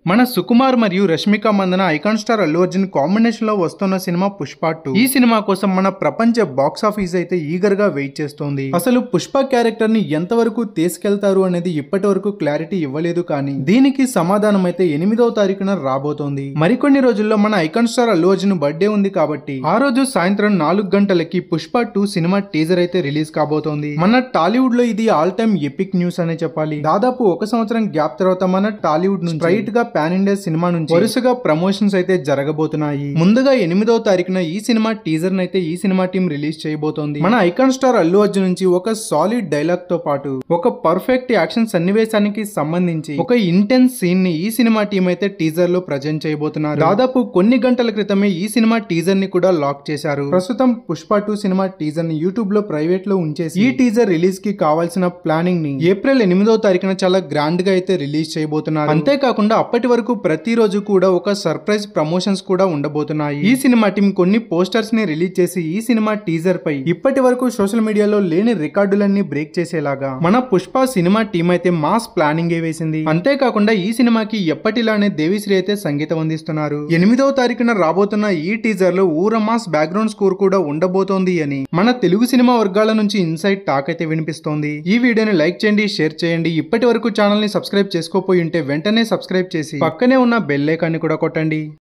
మన సుకుమార్ మరియు Rashmika Mandanna icon star Allu Arjun combination లో వస్తున్న సినిమా పుష్ప టూ ఈ సినిమా కోసం మన ప్రపంచ బాక్స్ ఆఫీస్ అయితే ఈగర్ గా వెయిట్ చేస్తోంది అసలు పుష్ప క్యారెక్టర్ ని ఎంతవరకు తీసుకెళ్తారు అనేది ఇప్పటి వరకు క్లారిటీ ఇవ్వలేదు కానీ దీనికి సమాధానం అయితే ఎనిమిదవ తారీఖున రాబోతోంది మరికొన్ని రోజుల్లో మన icon star Allu Arjun birthday ఉంది కాబట్టి ఆ రోజు సాయంత్రం నాలుగు గంటలకి పుష్ప టూ సినిమా టీజర్ అయితే రిలీజ్ కాబోతోంది మన టాలీవుడ్ లో ఇది ఆల్ టైమ్ ఎపిక్ న్యూస్ అనే చెప్పాలి దాదాపు ఒక సంవత్సరం గ్యాప్ తర్వాత మన టాలీవుడ్ నుంచి స్ట్రైట్ గా పాన్ ఇండియా సినిమా నుంచి వరుసగా ప్రమోషన్స్ అయితే జరగబోతున్నాయి ముందుగా ఎనిమిదో తారీఖున ఈ సినిమా టీజర్ అయితే ఈ సినిమా టీం రిలీజ్ చేయబోతోంది మన ఐకాన్ స్టార్ అల్లు అర్జున్ నుంచి ఒక సాలిడ్ డైలాగ్ తో పాటు ఒక పర్ఫెక్ట్ యాక్షన్ సన్నివేశానికి సంబంధించి ఒక ఇంటెన్స్ సీన్ ని ఈ సినిమా టీం అయితే టీజర్ లో ప్రజెంట్ చేయబోతున్నారు దాదాపు కొన్ని గంటల క్రితమే ఈ సినిమా టీజర్ ని కూడా లాక్ చేశారు ప్రస్తుతం పుష్ప టూ సినిమా టీజర్ ని యూట్యూబ్ లో ప్రైవేట్ లో ఉంచేసి ఈ టీజర్ రిలీజ్ కి కావాల్సిన ప్లానింగ్ ని ఏప్రిల్ ఎనిమిదో తారీఖున చాలా గ్రాండ్ గా అయితే రిలీజ్ చేయబోతున్నారు అంతేకాకుండా అప్పటి వరకు ప్రతిరోజు కూడా ఒక సర్ప్రైజ్ ప్రమోషన్స్ కూడా ఉండబోతున్నాయి ఈ సినిమా టీం కొన్ని పోస్టర్స్ ని రిలీజ్ చేసి ఈ సినిమా టీజర్ పై ఇప్పటి వరకు సోషల్ మీడియాలో లేని రికార్డులన్నీ బ్రేక్ చేసేలాగా మన పుష్ప సినిమా టీం అయితే మాస్ ప్లానింగ్ వేసింది అంతేకాకుండా ఈ సినిమాకి ఎప్పటిలానే దేవిశ్రీ అయితే సంగీతం అందిస్తున్నారు ఎనిమిదవ తారీఖున రాబోతున్న ఈ టీజర్ లో ఊర మాస్ బ్యాక్గ్రౌండ్ స్కోర్ కూడా ఉండబోతోంది అని మన తెలుగు సినిమా వర్గాల నుంచి ఇన్సైట్ టాక్ అయితే వినిపిస్తోంది ఈ వీడియోని లైక్ చేయండి షేర్ చేయండి ఇప్పటి వరకు ఛానల్ ని సబ్స్క్రైబ్ చేసుకోపోయి ఉంటే వెంటనే సబ్స్క్రైబ్ చేసి పక్కనే ఉన్న బెల్ ఐకాన్ని కూడా కొట్టండి